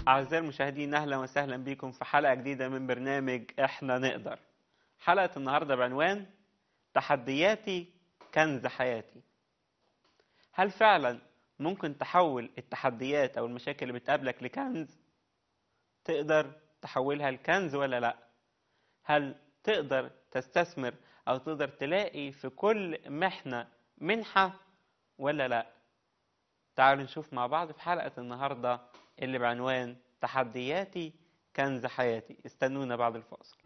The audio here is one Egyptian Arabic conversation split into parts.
أعزائي المشاهدين أهلا وسهلا بكم في حلقة جديدة من برنامج إحنا نقدر حلقة النهاردة بعنوان تحدياتي كنز حياتي هل فعلا ممكن تحول التحديات أو المشاكل اللي بتقابلك لكنز تقدر تحولها لكنز ولا لا هل تقدر تستثمر أو تقدر تلاقي في كل محنة منحة ولا لا تعالوا نشوف مع بعض في حلقة النهاردة اللي بعنوان تحدياتي كنز حياتي استنونا بعد الفاصل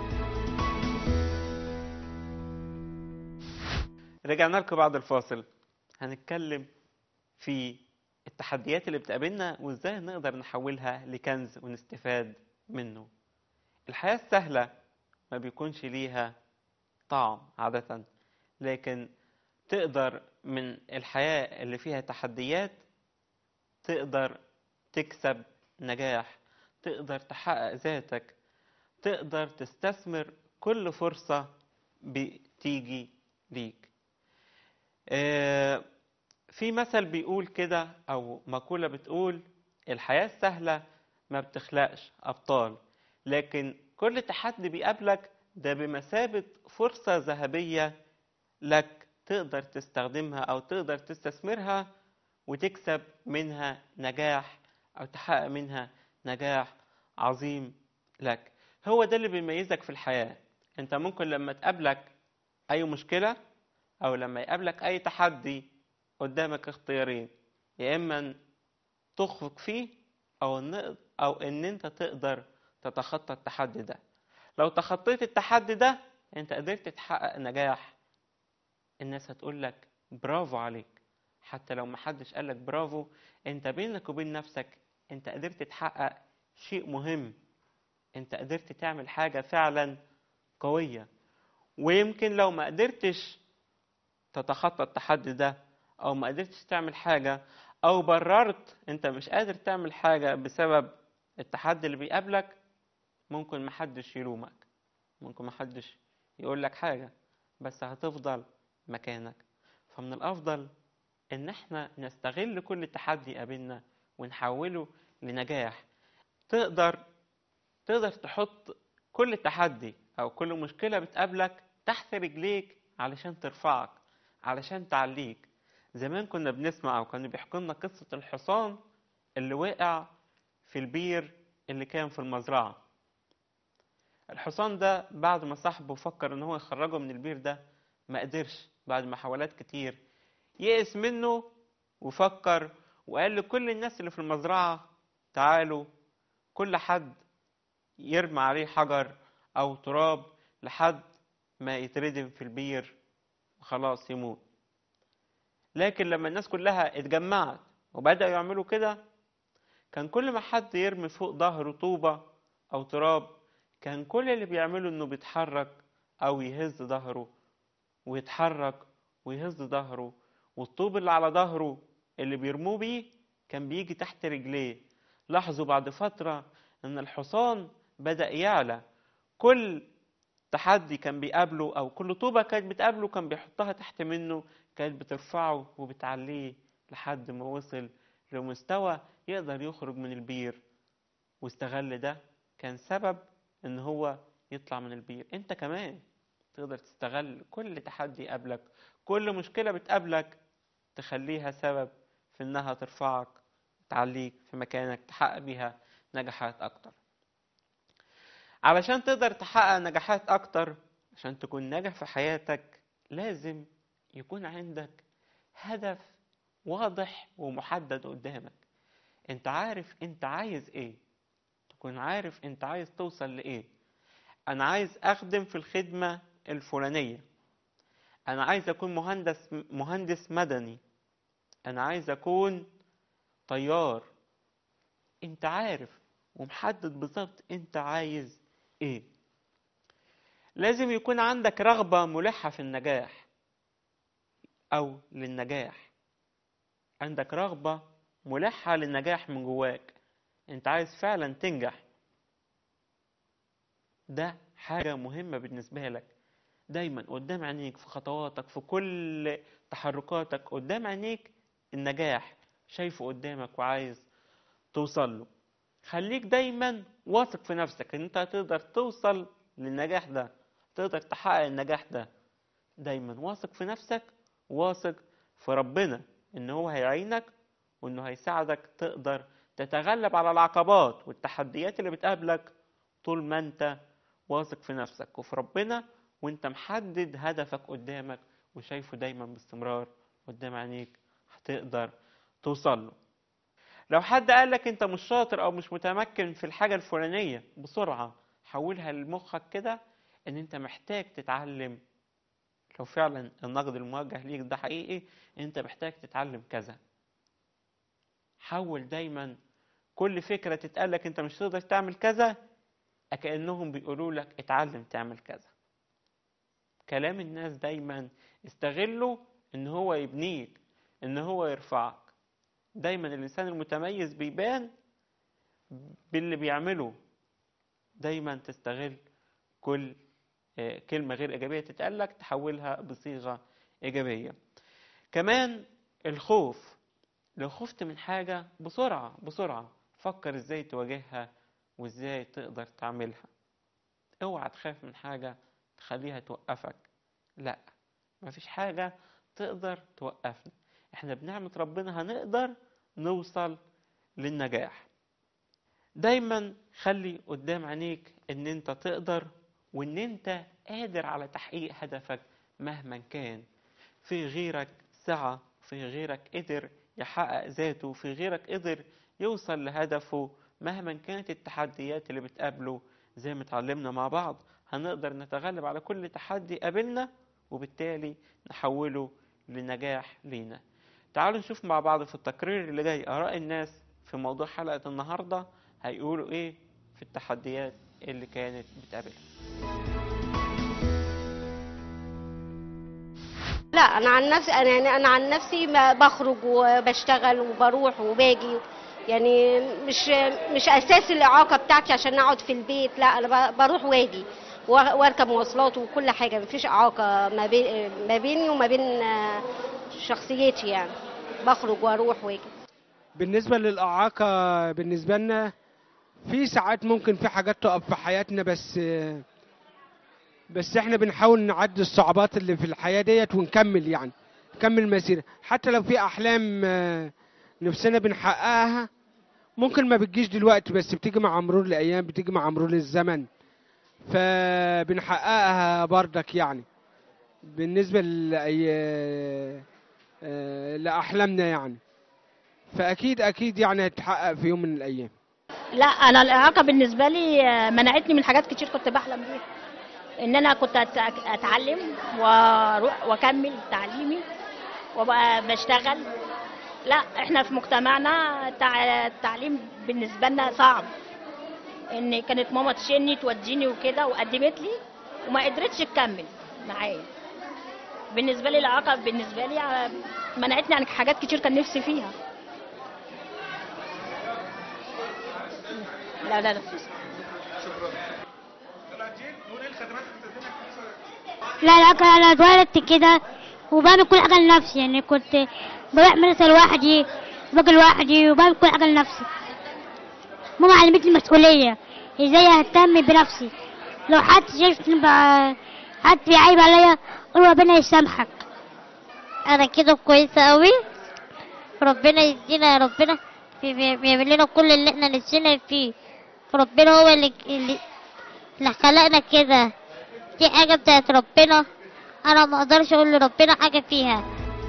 رجعنا لكم بعد الفاصل هنتكلم في التحديات اللي بتقابلنا وازاي نقدر نحولها لكنز ونستفاد منه الحياة السهلة ما بيكونش ليها طعم عادة لكن تقدر من الحياة اللي فيها تحديات تقدر تكسب نجاح تقدر تحقق ذاتك تقدر تستثمر كل فرصة بتيجي ليك آه، في مثل بيقول كده أو مقولة بتقول الحياة السهلة ما بتخلقش أبطال لكن كل تحدي بيقابلك ده بمثابة فرصة ذهبية لك تقدر تستخدمها أو تقدر تستثمرها وتكسب منها نجاح أو تحقق منها نجاح عظيم لك هو ده اللي بيميزك في الحياة أنت ممكن لما تقابلك أي مشكلة أو لما يقابلك أي تحدي قدامك اختيارين يا إما تخفق فيه أو إن أو إن أنت تقدر تتخطى التحدي ده لو تخطيت التحدي ده أنت قدرت تحقق نجاح الناس هتقول لك برافو عليك حتى لو محدش قالك برافو انت بينك وبين نفسك انت قدرت تحقق شيء مهم انت قدرت تعمل حاجة فعلا قوية ويمكن لو ما قدرتش تتخطى التحدي ده او ما قدرتش تعمل حاجة او بررت انت مش قادر تعمل حاجة بسبب التحدي اللي بيقابلك ممكن محدش يلومك ممكن محدش يقول لك حاجة بس هتفضل مكانك فمن الافضل ان احنا نستغل كل تحدي يقابلنا ونحوله لنجاح تقدر تقدر تحط كل تحدي او كل مشكله بتقابلك تحت رجليك علشان ترفعك علشان تعليك زمان كنا بنسمع او كانوا بيحكوا لنا قصه الحصان اللي وقع في البير اللي كان في المزرعه الحصان ده بعد ما صاحبه فكر ان هو يخرجه من البير ده ما قدرش بعد محاولات كتير يئس منه وفكر وقال لكل الناس اللي في المزرعة تعالوا كل حد يرمي عليه حجر أو تراب لحد ما يتردم في البير وخلاص يموت لكن لما الناس كلها اتجمعت وبدأوا يعملوا كده كان كل ما حد يرمي فوق ظهره طوبة أو تراب كان كل اللي بيعمله إنه بيتحرك أو يهز ظهره ويتحرك ويهز ظهره والطوب اللي على ظهره اللي بيرموه بيه كان بيجي تحت رجليه لاحظوا بعد فترة ان الحصان بدأ يعلى كل تحدي كان بيقابله او كل طوبة كانت بتقابله كان بيحطها تحت منه كانت بترفعه وبتعليه لحد ما وصل لمستوى يقدر يخرج من البير واستغل ده كان سبب ان هو يطلع من البير انت كمان تقدر تستغل كل تحدي يقابلك كل مشكلة بتقابلك تخليها سبب في انها ترفعك تعليك في مكانك تحقق بيها نجاحات اكتر علشان تقدر تحقق نجاحات اكتر عشان تكون ناجح في حياتك لازم يكون عندك هدف واضح ومحدد قدامك انت عارف انت عايز ايه تكون عارف انت عايز توصل لايه انا عايز اخدم في الخدمة الفلانية انا عايز اكون مهندس مهندس مدني انا عايز اكون طيار انت عارف ومحدد بالظبط انت عايز ايه لازم يكون عندك رغبة ملحة في النجاح او للنجاح عندك رغبة ملحة للنجاح من جواك انت عايز فعلا تنجح ده حاجة مهمة بالنسبة لك دايما قدام عينيك في خطواتك في كل تحركاتك قدام عينيك النجاح شايفه قدامك وعايز توصل له خليك دايما واثق في نفسك ان انت هتقدر توصل للنجاح ده تقدر تحقق النجاح ده دايما واثق في نفسك واثق في ربنا ان هو هيعينك وانه هيساعدك تقدر تتغلب على العقبات والتحديات اللي بتقابلك طول ما انت واثق في نفسك وفي ربنا وانت محدد هدفك قدامك وشايفه دايما باستمرار قدام عينيك هتقدر توصل له لو حد قال لك انت مش شاطر او مش متمكن في الحاجة الفلانية بسرعة حولها لمخك كده ان انت محتاج تتعلم لو فعلا النقد الموجه ليك ده حقيقي انت محتاج تتعلم كذا حول دايما كل فكرة تتقالك انت مش تقدر تعمل كذا كأنهم بيقولوا لك اتعلم تعمل كذا كلام الناس دايما استغله ان هو يبنيك ان هو يرفعك دايما الانسان المتميز بيبان باللي بيعمله دايما تستغل كل آه، كلمة غير إيجابية تتقالك تحولها بصيغة إيجابية كمان الخوف لو خفت من حاجة بسرعة بسرعة فكر ازاي تواجهها وازاي تقدر تعملها اوعى تخاف من حاجة تخليها توقفك لا مفيش حاجة تقدر توقفنا احنا بنعمة ربنا هنقدر نوصل للنجاح دايما خلي قدام عينيك ان انت تقدر وان انت قادر على تحقيق هدفك مهما كان في غيرك سعى في غيرك قدر يحقق ذاته في غيرك قدر يوصل لهدفه مهما كانت التحديات اللي بتقابله زي ما اتعلمنا مع بعض هنقدر نتغلب على كل تحدي قابلنا وبالتالي نحوله لنجاح لينا تعالوا نشوف مع بعض في التقرير اللي جاي آراء الناس في موضوع حلقة النهاردة هيقولوا إيه في التحديات اللي كانت بتقابلهم لا انا عن نفسي انا يعني انا عن نفسي ما بخرج وبشتغل وبروح وباجي يعني مش مش اساس الاعاقه بتاعتي عشان اقعد في البيت لا انا ب- بروح واجي و- واركب مواصلات وكل حاجه مفيش اعاقه ما بين ما بيني وما بين آه، شخصيتي يعني بخرج واروح واجي بالنسبة للإعاقة بالنسبة لنا في ساعات ممكن في حاجات تقف في حياتنا بس بس احنا بنحاول نعدي الصعوبات اللي في الحياة ديت ونكمل يعني نكمل المسيرة حتى لو في أحلام آه، نفسنا بنحققها ممكن ما بتجيش دلوقتي بس بتيجي مع مرور الأيام بتيجي مع مرور الزمن فبنحققها بردك يعني بالنسبة لأي آه، لأحلامنا يعني فاكيد اكيد يعني هتتحقق في يوم من الايام لا انا الاعاقه بالنسبه لي آه، منعتني من حاجات كتير كنت بحلم بيها ان انا كنت أت- اتعلم واروح واكمل تعليمي وابقى بشتغل لا احنا في مجتمعنا التع- التعليم بالنسبه لنا صعب ان كانت ماما تشيلني توديني وكده وقدمت لي وما قدرتش تكمل معايا بالنسبه لي الاعاقه بالنسبه لي آه، منعتني عن حاجات كتير كان نفسي فيها لا لا لا لا لا كان انا اتولدت كده وبعمل كل حاجه لنفسي يعني كنت بروح مدرسه لوحدي باجي لوحدي وبعمل كل حاجه لنفسي ماما علمتني المسؤوليه ازاي اهتم بنفسي لو حد شايفني ب- حد بيعيب عليا قول ربنا يسامحك انا كده كويسه قوي ربنا يدينا ربنا بي- بي- بيعمل لنا كل اللي احنا نفسنا فيه ربنا هو اللي اللي اللي خلقنا كده دي حاجة بتاعت ربنا انا ما اقدرش اقول لربنا حاجة فيها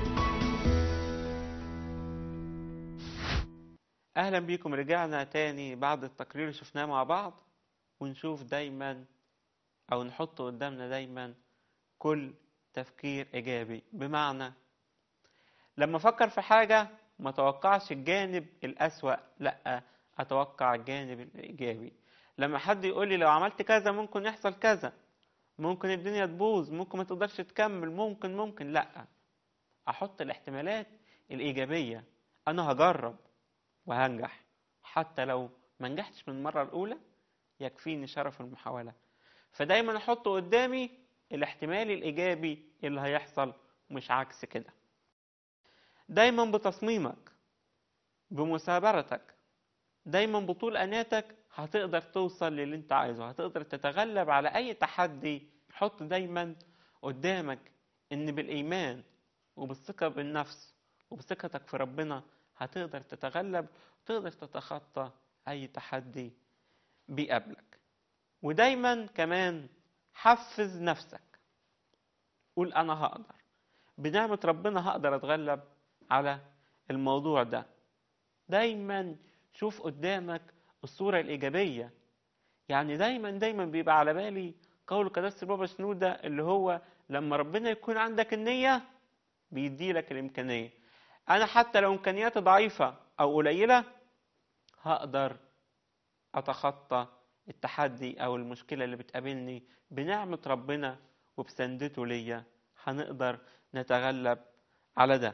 أهلا بيكم رجعنا تاني بعد التقرير اللي شفناه مع بعض ونشوف دايما أو نحط قدامنا دايما كل تفكير إيجابي بمعنى لما أفكر في حاجة ما توقعش الجانب الأسوأ لأ أتوقع الجانب الإيجابي لما حد يقول لي لو عملت كذا ممكن يحصل كذا ممكن الدنيا تبوظ ممكن ما تقدرش تكمل ممكن ممكن لأ أحط الاحتمالات الإيجابية أنا هجرب وهنجح حتى لو ما نجحتش من المرة الأولى يكفيني شرف المحاولة فدايما أحط قدامي الاحتمال الإيجابي اللي هيحصل مش عكس كده دايما بتصميمك بمثابرتك دايما بطول اناتك هتقدر توصل للي انت عايزه هتقدر تتغلب على اي تحدي حط دايما قدامك ان بالايمان وبالثقه بالنفس وبثقتك في ربنا هتقدر تتغلب وتقدر تتخطى اي تحدي بيقابلك ودايما كمان حفز نفسك قول انا هقدر بنعمه ربنا هقدر اتغلب على الموضوع ده دايما شوف قدامك الصورة الإيجابية يعني دايما دايما بيبقى على بالي قول قداسة البابا شنودة اللي هو لما ربنا يكون عندك النية بيدي لك الإمكانية أنا حتى لو إمكانياتي ضعيفة أو قليلة هقدر أتخطى التحدي أو المشكلة اللي بتقابلني بنعمة ربنا وبسندته ليا هنقدر نتغلب على ده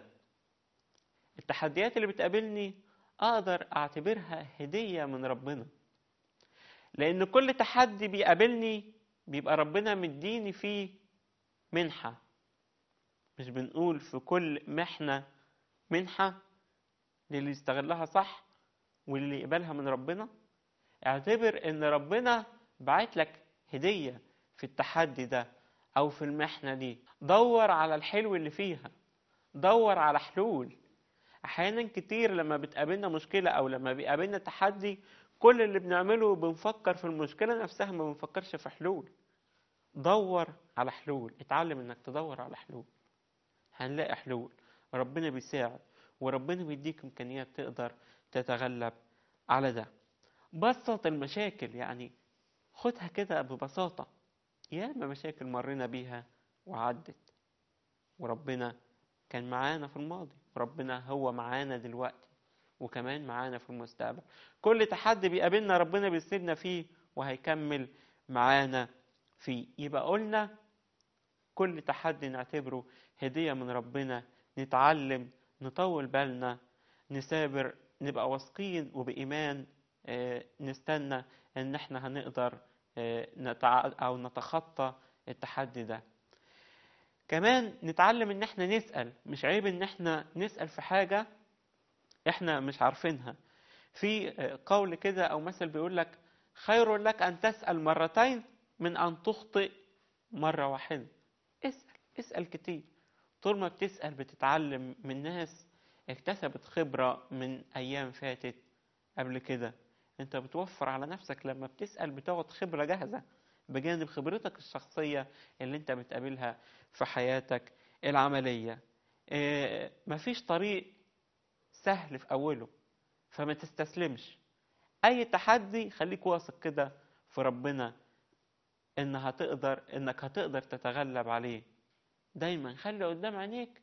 التحديات اللي بتقابلني اقدر اعتبرها هديه من ربنا لان كل تحدي بيقابلني بيبقى ربنا مديني فيه منحه مش بنقول في كل محنه منحه للي يستغلها صح واللي يقبلها من ربنا اعتبر ان ربنا بعت لك هديه في التحدي ده او في المحنه دي دور على الحلو اللي فيها دور على حلول احيانا كتير لما بتقابلنا مشكله او لما بيقابلنا تحدي كل اللي بنعمله بنفكر في المشكله نفسها ما بنفكرش في حلول دور على حلول اتعلم انك تدور على حلول هنلاقي حلول ربنا بيساعد وربنا بيديك امكانيات تقدر تتغلب على ده بسط المشاكل يعني خدها كده ببساطه ياما مشاكل مرينا بيها وعدت وربنا كان معانا في الماضي وربنا هو معانا دلوقتي وكمان معانا في المستقبل كل تحدي بيقابلنا ربنا بيسندنا فيه وهيكمل معانا فيه يبقى قلنا كل تحدي نعتبره هدية من ربنا نتعلم نطول بالنا نثابر نبقى واثقين وبإيمان آه، نستنى ان احنا هنقدر آه، نتع... او نتخطى التحدي ده كمان نتعلم ان احنا نسأل مش عيب ان احنا نسأل في حاجة احنا مش عارفينها في قول كده او مثل بيقول لك خير لك ان تسأل مرتين من ان تخطئ مرة واحدة اسأل اسأل كتير طول ما بتسأل بتتعلم من ناس اكتسبت خبرة من ايام فاتت قبل كده انت بتوفر على نفسك لما بتسأل بتاخد خبرة جاهزة بجانب خبرتك الشخصية اللي انت بتقابلها في حياتك العملية اه مفيش طريق سهل في أوله فما تستسلمش أي تحدي خليك واثق كده في ربنا إن هتقدر إنك هتقدر تتغلب عليه دايما خلي قدام عينيك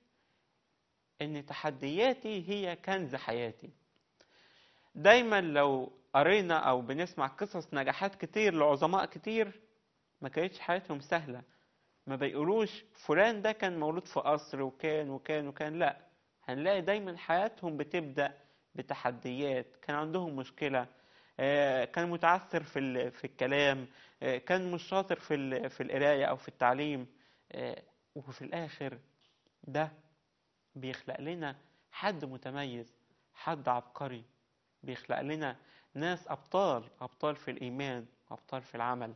إن تحدياتي هي كنز حياتي دايما لو قرينا أو بنسمع قصص نجاحات كتير لعظماء كتير ما كانتش حياتهم سهلة ما بيقولوش فلان ده كان مولود في قصر وكان وكان وكان لا هنلاقي دايما حياتهم بتبدأ بتحديات كان عندهم مشكلة كان متعثر في في الكلام كان مش شاطر في في القراية أو في التعليم وفي الآخر ده بيخلق لنا حد متميز حد عبقري بيخلق لنا ناس أبطال أبطال في الإيمان أبطال في العمل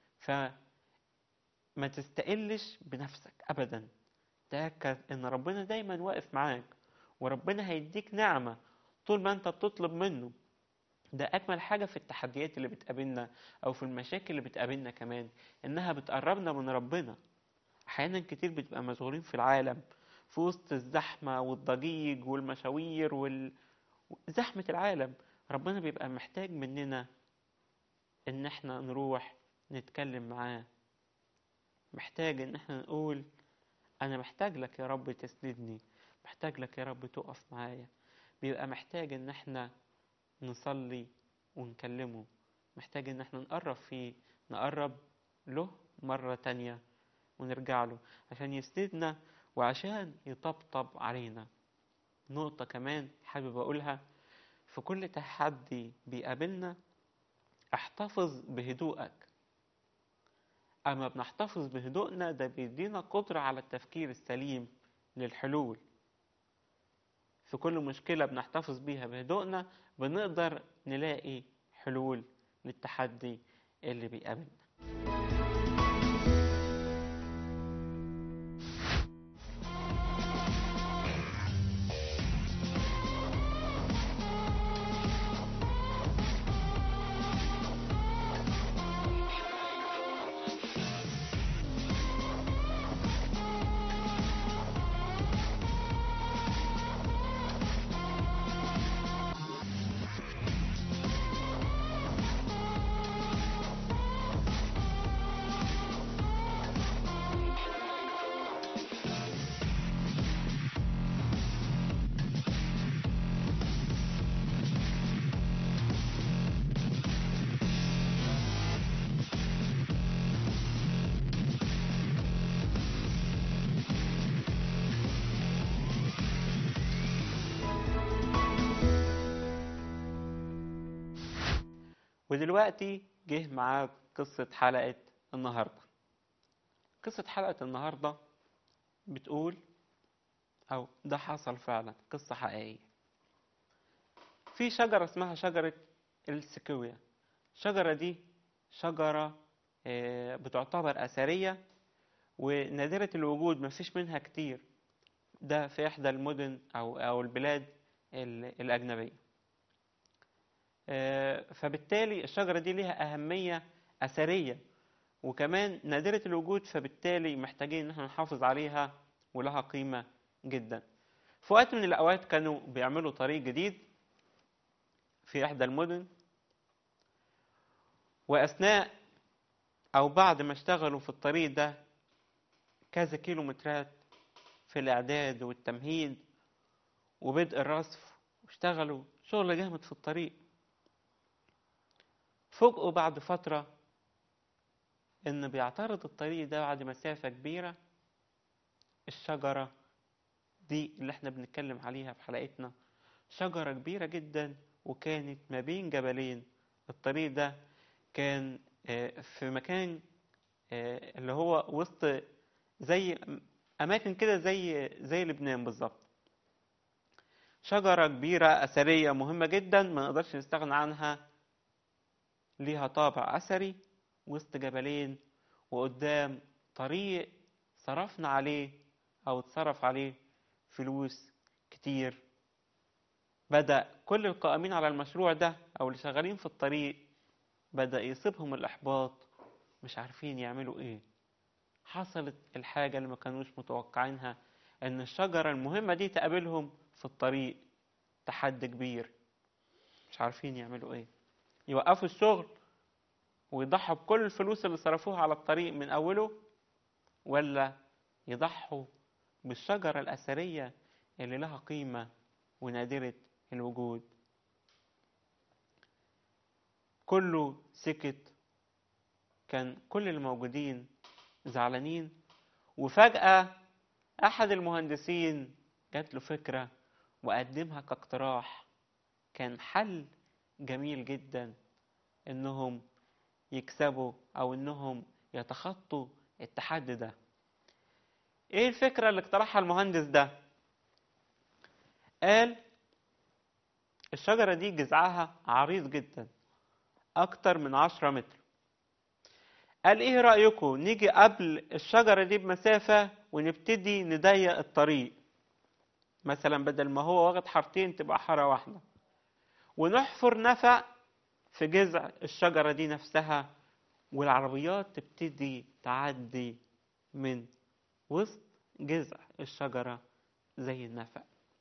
فما تستقلش بنفسك ابدا تاكد ان ربنا دايما واقف معاك وربنا هيديك نعمه طول ما انت بتطلب منه ده اجمل حاجه في التحديات اللي بتقابلنا او في المشاكل اللي بتقابلنا كمان انها بتقربنا من ربنا احيانا كتير بتبقى مشغولين في العالم في وسط الزحمه والضجيج والمشاوير وال... زحمه العالم ربنا بيبقى محتاج مننا ان احنا نروح نتكلم معاه محتاج ان احنا نقول انا محتاج لك يا رب تسندني محتاج لك يا رب تقف معايا بيبقى محتاج ان احنا نصلي ونكلمه محتاج ان احنا نقرب فيه نقرب له مرة تانية ونرجع له عشان يسندنا وعشان يطبطب علينا نقطة كمان حابب أقولها في كل تحدي بيقابلنا احتفظ بهدوءك أما بنحتفظ بهدوءنا ده بيدينا قدرة على التفكير السليم للحلول في كل مشكلة بنحتفظ بيها بهدوءنا بنقدر نلاقي حلول للتحدي اللي بيقابلنا ودلوقتي جه معاك قصة حلقة النهاردة قصة حلقة النهاردة بتقول أو ده حصل فعلا قصة حقيقية في شجرة اسمها شجرة السكويا الشجرة دي شجرة آه، بتعتبر أثرية ونادرة الوجود مفيش منها كتير ده في إحدى المدن أو أو البلاد ال- الأجنبية آه، فبالتالي الشجرة دي ليها أهمية أثرية وكمان نادرة الوجود فبالتالي محتاجين إن احنا نحافظ عليها ولها قيمة جدا في وقت من الأوقات كانوا بيعملوا طريق جديد في إحدى المدن وأثناء أو بعد ما اشتغلوا في الطريق ده كذا كيلومترات في الإعداد والتمهيد وبدء الرصف واشتغلوا شغل جامد في الطريق فوجئوا بعد فترة إن بيعترض الطريق ده بعد مسافة كبيرة الشجرة دي اللي احنا بنتكلم عليها في حلقتنا شجرة كبيرة جدا وكانت ما بين جبلين الطريق ده كان آه، في مكان آه، اللي هو وسط زي أماكن كده زي زي لبنان بالظبط شجرة كبيرة أثرية مهمة جدا ما نقدرش نستغنى عنها ليها طابع أثري وسط جبلين وقدام طريق صرفنا عليه أو اتصرف عليه فلوس كتير بدأ كل القائمين على المشروع ده أو اللي شغالين في الطريق بدأ يصيبهم الإحباط مش عارفين يعملوا إيه حصلت الحاجة اللي ما كانوش متوقعينها إن الشجرة المهمة دي تقابلهم في الطريق تحدي كبير مش عارفين يعملوا إيه يوقفوا الشغل ويضحوا بكل الفلوس اللي صرفوها على الطريق من أوله ولا يضحوا بالشجرة الأثرية اللي لها قيمة ونادرة الوجود كله سكت كان كل الموجودين زعلانين وفجأة أحد المهندسين جات له فكرة وقدمها كاقتراح كان حل جميل جدا إنهم يكسبوا أو إنهم يتخطوا التحدي ده إيه الفكرة اللي اقترحها المهندس ده؟ قال الشجرة دي جذعها عريض جدا أكتر من عشرة متر قال إيه رأيكم نيجي قبل الشجرة دي بمسافة ونبتدي نضيق الطريق مثلا بدل ما هو واخد حارتين تبقى حارة واحدة ونحفر نفق في جذع الشجرة دي نفسها والعربيات تبتدي تعدي من وسط جذع الشجرة زي النفق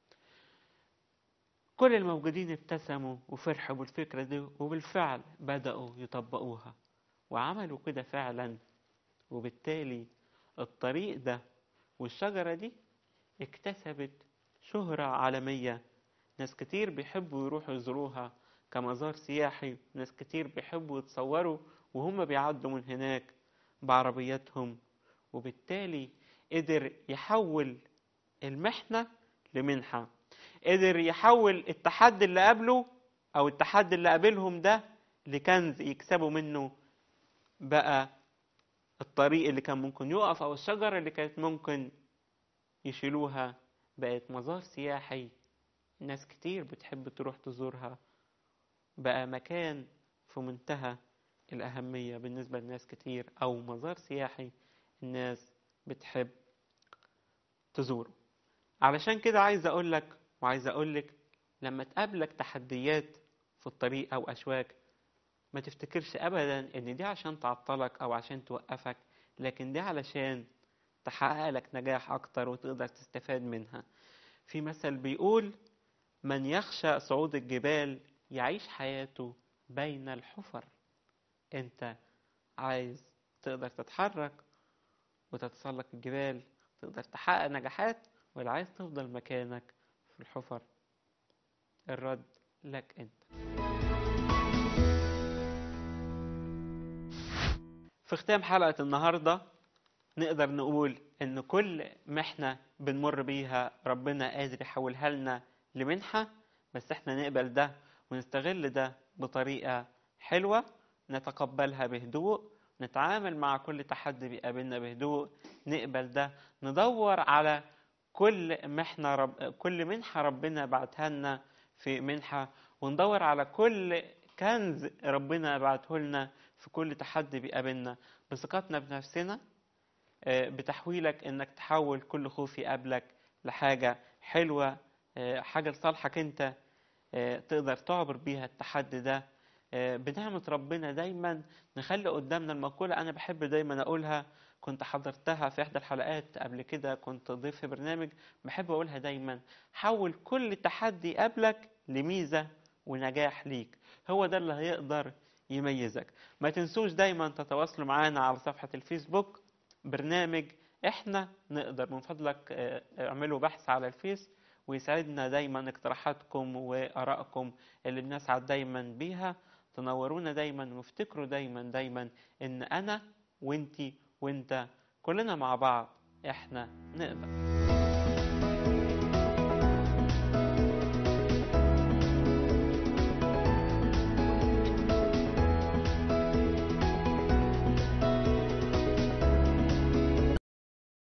كل الموجودين ابتسموا وفرحوا بالفكرة دي وبالفعل بدأوا يطبقوها وعملوا كده فعلا وبالتالي الطريق ده والشجرة دي اكتسبت شهرة عالمية ناس كتير بيحبوا يروحوا يزوروها كمزار سياحي ناس كتير بيحبوا يتصوروا وهم بيعدوا من هناك بعربياتهم وبالتالي قدر يحول المحنة لمنحة قدر يحول التحدي اللي قابله أو التحدي اللي قابلهم ده لكنز يكسبوا منه بقى الطريق اللي كان ممكن يقف أو الشجرة اللي كانت ممكن يشيلوها بقت مزار سياحي ناس كتير بتحب تروح تزورها بقى مكان في منتهى الأهمية بالنسبة لناس كتير أو مزار سياحي الناس بتحب تزوره علشان كده عايز أقولك وعايز أقولك لما تقابلك تحديات في الطريق أو أشواك ما تفتكرش أبدا إن دي عشان تعطلك أو عشان توقفك لكن دي علشان تحقق لك نجاح أكتر وتقدر تستفاد منها في مثل بيقول من يخشى صعود الجبال يعيش حياته بين الحفر انت عايز تقدر تتحرك وتتسلق الجبال تقدر تحقق نجاحات ولا عايز تفضل مكانك في الحفر الرد لك انت في ختام حلقة النهاردة نقدر نقول ان كل محنة بنمر بيها ربنا قادر يحولها لنا لمنحة بس احنا نقبل ده ونستغل ده بطريقة حلوة نتقبلها بهدوء نتعامل مع كل تحدي بيقابلنا بهدوء نقبل ده ندور على كل محنة رب كل منحة ربنا بعتها لنا في منحة وندور على كل كنز ربنا بعته لنا في كل تحدي بيقابلنا بثقتنا بنفسنا آه، بتحويلك انك تحول كل خوف يقابلك لحاجة حلوة آه، حاجة لصالحك انت آه، تقدر تعبر بيها التحدي ده آه، بنعمة ربنا دايما نخلي قدامنا المقولة أنا بحب دايما أقولها كنت حضرتها في إحدى الحلقات قبل كده كنت ضيف في برنامج بحب أقولها دايما حول كل تحدي يقابلك لميزة ونجاح ليك هو ده اللي هيقدر يميزك ما تنسوش دايما تتواصلوا معانا على صفحة الفيسبوك برنامج احنا نقدر من فضلك آه، اعملوا بحث على الفيس ويسعدنا دايما اقتراحاتكم وارائكم اللي بنسعد دايما بيها تنورونا دايما وافتكروا دايما دايما ان انا وانتي وانت كلنا مع بعض احنا نقدر